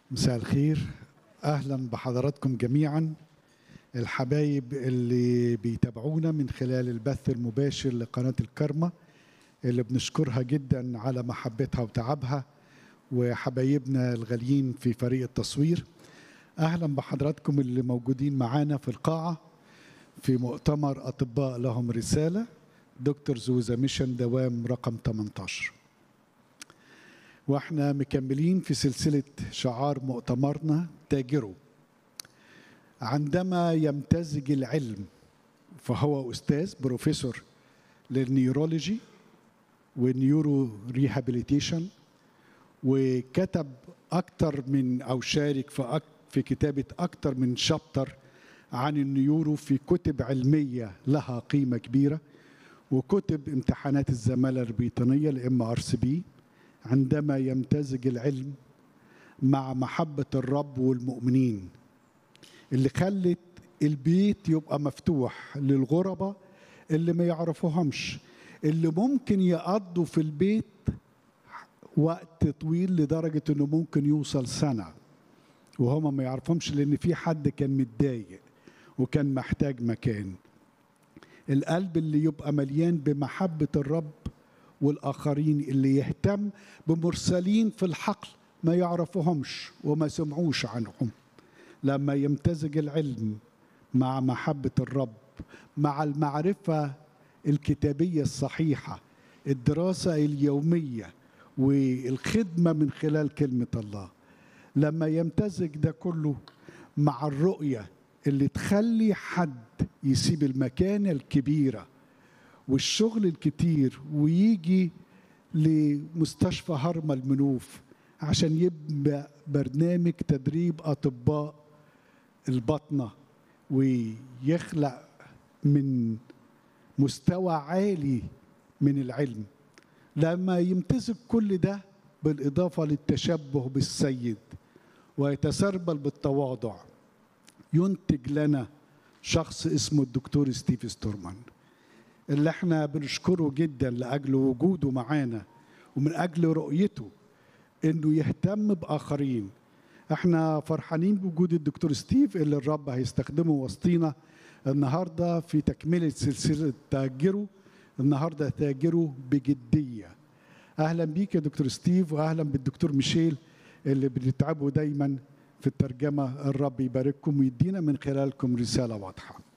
مساء الخير اهلا بحضراتكم جميعا الحبايب اللي بيتابعونا من خلال البث المباشر لقناه الكرمه اللي بنشكرها جدا على محبتها وتعبها وحبايبنا الغاليين في فريق التصوير اهلا بحضراتكم اللي موجودين معانا في القاعه في مؤتمر اطباء لهم رساله دكتور زوزا ميشن دوام رقم 18 واحنا مكملين في سلسله شعار مؤتمرنا تاجروا عندما يمتزج العلم فهو استاذ بروفيسور للنيورولوجي والنيورو ريهابيليتيشن وكتب اكتر من او شارك في أك في كتابه اكتر من شابتر عن النيورو في كتب علميه لها قيمه كبيره وكتب امتحانات الزماله البريطانيه الام ار سي بي عندما يمتزج العلم مع محبه الرب والمؤمنين اللي خلت البيت يبقى مفتوح للغرباء اللي ما يعرفوهمش اللي ممكن يقضوا في البيت وقت طويل لدرجة انه ممكن يوصل سنة وهما ما يعرفهمش لان في حد كان متضايق وكان محتاج مكان القلب اللي يبقى مليان بمحبة الرب والآخرين اللي يهتم بمرسلين في الحقل ما يعرفوهمش وما سمعوش عنهم لما يمتزج العلم مع محبة الرب مع المعرفة الكتابية الصحيحة الدراسة اليومية والخدمة من خلال كلمة الله لما يمتزج ده كله مع الرؤية اللي تخلي حد يسيب المكانة الكبيرة والشغل الكتير ويجي لمستشفى هرم المنوف عشان يبقى برنامج تدريب أطباء البطنة ويخلق من مستوى عالي من العلم لما يمتزج كل ده بالإضافة للتشبه بالسيد ويتسربل بالتواضع ينتج لنا شخص اسمه الدكتور ستيف ستورمان اللي احنا بنشكره جدا لأجل وجوده معانا ومن أجل رؤيته انه يهتم بآخرين احنا فرحانين بوجود الدكتور ستيف اللي الرب هيستخدمه وسطينا النهارده في تكمله سلسله تاجروا النهارده تاجروا بجديه اهلا بيك يا دكتور ستيف واهلا بالدكتور ميشيل اللي بنتعبوا دايما في الترجمه الرب يبارككم ويدينا من خلالكم رساله واضحه